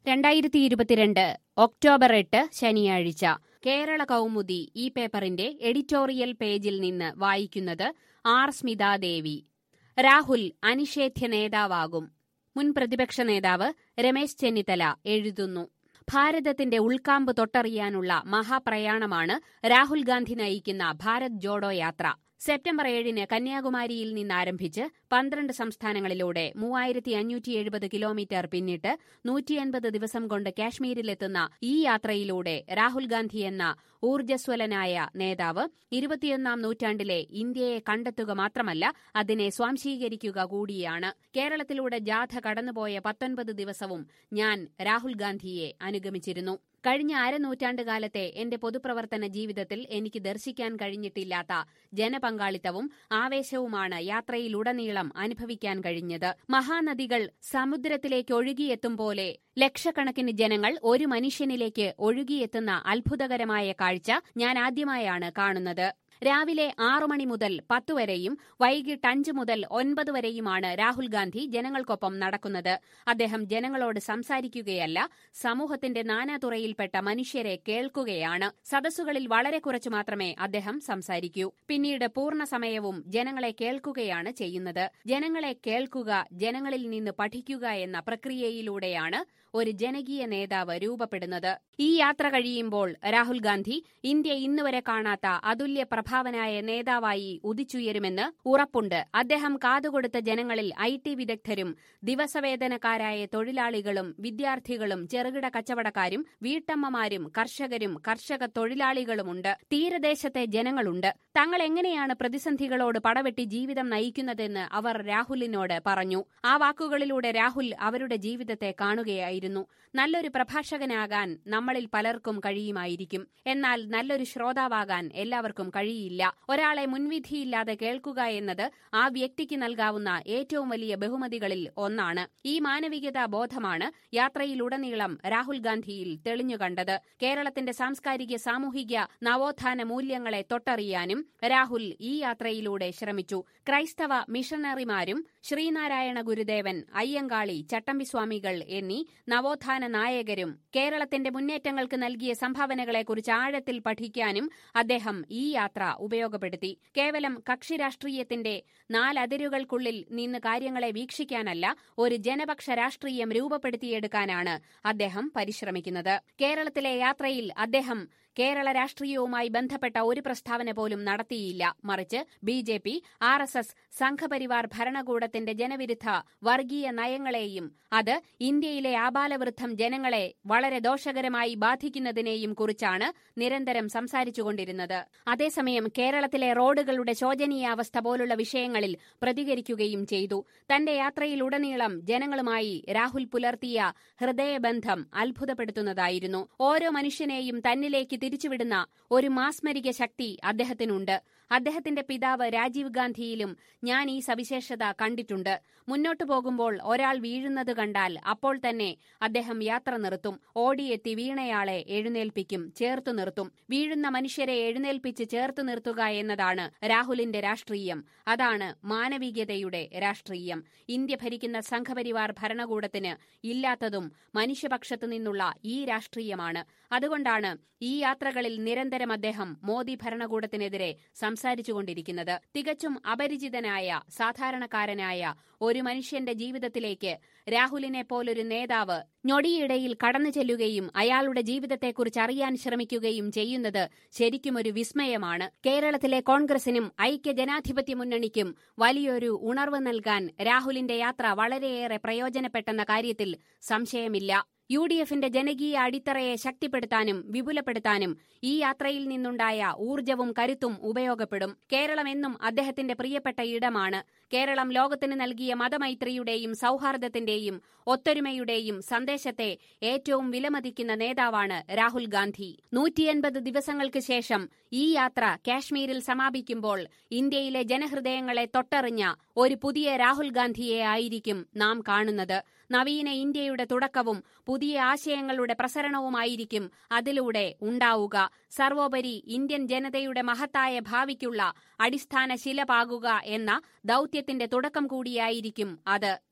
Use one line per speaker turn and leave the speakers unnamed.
രണ്ടായിരത്തി ഇരുപത്തിരണ്ട് ഒക്ടോബർ എട്ട് ശനിയാഴ്ച കേരള കൗമുദി ഈ പേപ്പറിന്റെ എഡിറ്റോറിയൽ പേജിൽ നിന്ന് വായിക്കുന്നത് ആർ സ്മിതാദേവി രാഹുൽ അനിഷേധ്യ നേതാവാകും മുൻ പ്രതിപക്ഷ നേതാവ് രമേശ് ചെന്നിത്തല എഴുതുന്നു ഭാരതത്തിന്റെ ഉൾക്കാമ്പ് തൊട്ടറിയാനുള്ള മഹാപ്രയാണമാണ് രാഹുൽ ഗാന്ധി നയിക്കുന്ന ഭാരത് ജോഡോ യാത്ര സെപ്റ്റംബർ ഏഴിന് കന്യാകുമാരിയിൽ നിന്നാരംഭിച്ച് പന്ത്രണ്ട് സംസ്ഥാനങ്ങളിലൂടെ മൂവായിരത്തി അഞ്ഞൂറ്റി എഴുപത് കിലോമീറ്റർ പിന്നിട്ട് നൂറ്റിയൻപത് ദിവസം കൊണ്ട് കാശ്മീരിലെത്തുന്ന ഈ യാത്രയിലൂടെ രാഹുൽ ഗാന്ധി എന്ന ഊർജ്ജസ്വലനായ നേതാവ് ഇരുപത്തിയൊന്നാം നൂറ്റാണ്ടിലെ ഇന്ത്യയെ കണ്ടെത്തുക മാത്രമല്ല അതിനെ സ്വാംശീകരിക്കുക കൂടിയാണ് കേരളത്തിലൂടെ ജാഥ കടന്നുപോയ പത്തൊൻപത് ദിവസവും ഞാൻ രാഹുൽ ഗാന്ധിയെ അനുഗമിച്ചിരുന്നു കഴിഞ്ഞ അരനൂറ്റാണ്ട് കാലത്തെ എന്റെ പൊതുപ്രവർത്തന ജീവിതത്തിൽ എനിക്ക് ദർശിക്കാൻ കഴിഞ്ഞിട്ടില്ലാത്ത ജനപങ്കാളിത്തവും ആവേശവുമാണ് യാത്രയിലുടനീളം അനുഭവിക്കാൻ കഴിഞ്ഞത് മഹാനദികൾ സമുദ്രത്തിലേക്ക് ഒഴുകിയെത്തും പോലെ ലക്ഷക്കണക്കിന് ജനങ്ങൾ ഒരു മനുഷ്യനിലേക്ക് ഒഴുകിയെത്തുന്ന അത്ഭുതകരമായ കാഴ്ച ഞാൻ ആദ്യമായാണ് കാണുന്നത് രാവിലെ ആറു മണി മുതൽ പത്ത് വരെയും വൈകിട്ട് അഞ്ച് മുതൽ ഒൻപത് വരെയുമാണ് രാഹുൽ ഗാന്ധി ജനങ്ങൾക്കൊപ്പം നടക്കുന്നത് അദ്ദേഹം ജനങ്ങളോട് സംസാരിക്കുകയല്ല സമൂഹത്തിന്റെ നാനാതുറയിൽപ്പെട്ട മനുഷ്യരെ കേൾക്കുകയാണ് സദസ്സുകളിൽ വളരെ കുറച്ചു മാത്രമേ അദ്ദേഹം സംസാരിക്കൂ പിന്നീട് പൂർണ്ണ സമയവും ജനങ്ങളെ കേൾക്കുകയാണ് ചെയ്യുന്നത് ജനങ്ങളെ കേൾക്കുക ജനങ്ങളിൽ നിന്ന് പഠിക്കുക എന്ന പ്രക്രിയയിലൂടെയാണ് ഒരു ജനകീയ നേതാവ് രൂപപ്പെടുന്നത് ഈ യാത്ര കഴിയുമ്പോൾ രാഹുൽ ഗാന്ധി ഇന്ത്യ ഇന്നുവരെ കാണാത്ത അതുല്യ പ്രഭാവനായ നേതാവായി ഉദിച്ചുയരുമെന്ന് ഉറപ്പുണ്ട് അദ്ദേഹം കാതുകൊടുത്ത ജനങ്ങളിൽ ഐ ടി വിദഗ്ധരും ദിവസവേതനക്കാരായ തൊഴിലാളികളും വിദ്യാർത്ഥികളും ചെറുകിട കച്ചവടക്കാരും വീട്ടമ്മമാരും കർഷകരും കർഷക തൊഴിലാളികളുമുണ്ട് തീരദേശത്തെ ജനങ്ങളുണ്ട് തങ്ങൾ എങ്ങനെയാണ് പ്രതിസന്ധികളോട് പടവെട്ടി ജീവിതം നയിക്കുന്നതെന്ന് അവർ രാഹുലിനോട് പറഞ്ഞു ആ വാക്കുകളിലൂടെ രാഹുൽ അവരുടെ ജീവിതത്തെ കാണുകയായിരുന്നു നല്ലൊരു പ്രഭാഷകനാകാൻ നമ്മളിൽ പലർക്കും കഴിയുമായിരിക്കും എന്നാൽ നല്ലൊരു ശ്രോതാവാകാൻ എല്ലാവർക്കും കഴിയില്ല ഒരാളെ മുൻവിധിയില്ലാതെ കേൾക്കുക എന്നത് ആ വ്യക്തിക്ക് നൽകാവുന്ന ഏറ്റവും വലിയ ബഹുമതികളിൽ ഒന്നാണ് ഈ മാനവികതാ ബോധമാണ് യാത്രയിലുടനീളം രാഹുൽ ഗാന്ധിയിൽ തെളിഞ്ഞുകണ്ടത് കേരളത്തിന്റെ സാംസ്കാരിക സാമൂഹിക നവോത്ഥാന മൂല്യങ്ങളെ തൊട്ടറിയാനും രാഹുൽ ഈ യാത്രയിലൂടെ ശ്രമിച്ചു ക്രൈസ്തവ മിഷണറിമാരും ശ്രീനാരായണ ഗുരുദേവൻ അയ്യങ്കാളി ചട്ടമ്പിസ്വാമികൾ എന്നീ നവോത്ഥാന നായകരും കേരളത്തിന്റെ മുന്നേറ്റങ്ങൾക്ക് നൽകിയ സംഭാവനകളെക്കുറിച്ച് ആഴത്തിൽ പഠിക്കാനും അദ്ദേഹം ഈ യാത്ര ഉപയോഗപ്പെടുത്തി കേവലം കക്ഷി രാഷ്ട്രീയത്തിന്റെ നാലതിരുകൾക്കുള്ളിൽ നിന്ന് കാര്യങ്ങളെ വീക്ഷിക്കാനല്ല ഒരു ജനപക്ഷ രാഷ്ട്രീയം രൂപപ്പെടുത്തിയെടുക്കാനാണ് അദ്ദേഹം പരിശ്രമിക്കുന്നത് കേരളത്തിലെ യാത്രയിൽ അദ്ദേഹം കേരള രാഷ്ട്രീയവുമായി ബന്ധപ്പെട്ട ഒരു പ്രസ്താവന പോലും നടത്തിയില്ല മറിച്ച് B J P R S S Sangh Parivar ഭരണകൂടത്തിന്റെ ജനവിരുദ്ധ വർഗീയ നയങ്ങളെയും അത് ഇന്ത്യയിലെ ആബാലവൃദ്ധം ജനങ്ങളെ വളരെ ദോഷകരമായി ബാധിക്കുന്നതിനെയും കുറിച്ചാണ് നിരന്തരം സംസാരിച്ചുകൊണ്ടിരുന്നത് അതേസമയം കേരളത്തിലെ റോഡുകളുടെ ശോചനീയാവസ്ഥ പോലുള്ള വിഷയങ്ങളിൽ പ്രതികരിക്കുകയും ചെയ്തു തന്റെ യാത്രയിലുടനീളം ജനങ്ങളുമായി രാഹുൽ പുലർത്തിയ ഹൃദയബന്ധം അത്ഭുതപ്പെടുത്തുന്നതായിരുന്നു ഓരോ മനുഷ്യനെയും തന്നിലേക്ക് തിരിച്ചുവിടുന്ന ഒരു മാസ്മരിക ശക്തി അദ്ദേഹത്തിനുണ്ട് അദ്ദേഹത്തിന്റെ പിതാവ് രാജീവ് ഗാന്ധിയിലും ഞാൻ ഈ സവിശേഷത കണ്ടിട്ടുണ്ട് മുന്നോട്ടു പോകുമ്പോൾ ഒരാൾ വീഴുന്നത് കണ്ടാൽ അപ്പോൾ തന്നെ അദ്ദേഹം യാത്ര നിർത്തും ഓടിയെത്തി വീണയാളെ എഴുന്നേൽപ്പിക്കും ചേർത്തു നിർത്തും വീഴുന്ന മനുഷ്യരെ എഴുന്നേൽപ്പിച്ച് ചേർത്തു നിർത്തുക എന്നതാണ് രാഹുലിന്റെ രാഷ്ട്രീയം അതാണ് മാനവികതയുടെ രാഷ്ട്രീയം ഇന്ത്യ ഭരിക്കുന്ന സംഘപരിവാർ ഭരണകൂടത്തിന് ഇല്ലാത്തതും മനുഷ്യപക്ഷത്തു നിന്നുള്ള ഈ രാഷ്ട്രീയമാണ് അതുകൊണ്ടാണ് ഈ യാത്രകളിൽ നിരന്തരം അദ്ദേഹം മോദി ഭരണകൂടത്തിനെതിരെ സംസാരിച്ചുകൊണ്ടിരിക്കുന്നത് തികച്ചും അപരിചിതനായ സാധാരണക്കാരനായ ഒരു മനുഷ്യന്റെ ജീവിതത്തിലേക്ക് രാഹുലിനെ പോലൊരു നേതാവ് ഞൊടിയിടയിൽ കടന്നു ചെല്ലുകയും അയാളുടെ ജീവിതത്തെക്കുറിച്ച് അറിയാൻ ശ്രമിക്കുകയും ചെയ്യുന്നത് ശരിക്കും ഒരു വിസ്മയമാണ് കേരളത്തിലെ കോൺഗ്രസിനും ഐക്യ ജനാധിപത്യ മുന്നണിക്കും വലിയൊരു ഉണർവ് നൽകാൻ രാഹുലിന്റെ യാത്ര വളരെയേറെ പ്രയോജനപ്പെട്ടെന്ന കാര്യത്തിൽ സംശയമില്ല യു ഡി എഫിന്റെ ജനകീയ അടിത്തറയെ ശക്തിപ്പെടുത്താനും വിപുലപ്പെടുത്താനും ഈ യാത്രയിൽ നിന്നുണ്ടായ ഊർജവും കരുത്തും ഉപയോഗപ്പെടും കേരളം എന്നും അദ്ദേഹത്തിന്റെ പ്രിയപ്പെട്ട ഇടമാണ് കേരളം ലോകത്തിന് നൽകിയ മതമൈത്രിയുടെയും സൌഹാർദ്ദത്തിന്റെയും ഒത്തൊരുമയുടെയും സന്ദേശത്തെ ഏറ്റവും വിലമതിക്കുന്ന നേതാവാണ് രാഹുൽ ഗാന്ധി നൂറ്റിയൻപത് ദിവസങ്ങൾക്ക് ശേഷം ഈ യാത്ര കാശ്മീരിൽ സമാപിക്കുമ്പോൾ ഇന്ത്യയിലെ ജനഹൃദയങ്ങളെ തൊട്ടറിഞ്ഞ ഒരു പുതിയ രാഹുൽ ഗാന്ധിയെ ആയിരിക്കും നാം കാണുന്നത് നവീന ഇന്ത്യയുടെ തുടക്കവും പുതിയ ആശയങ്ങളുടെ പ്രസരണവുമായിരിക്കും അതിലൂടെ ഉണ്ടാവുക സർവോപരി ഇന്ത്യൻ ജനതയുടെ മഹത്തായ ഭാവിക്കുള്ള അടിസ്ഥാന ശില പാകുക എന്ന ദൌത്യത്തിന്റെ തുടക്കം കൂടിയായിരിക്കും അത്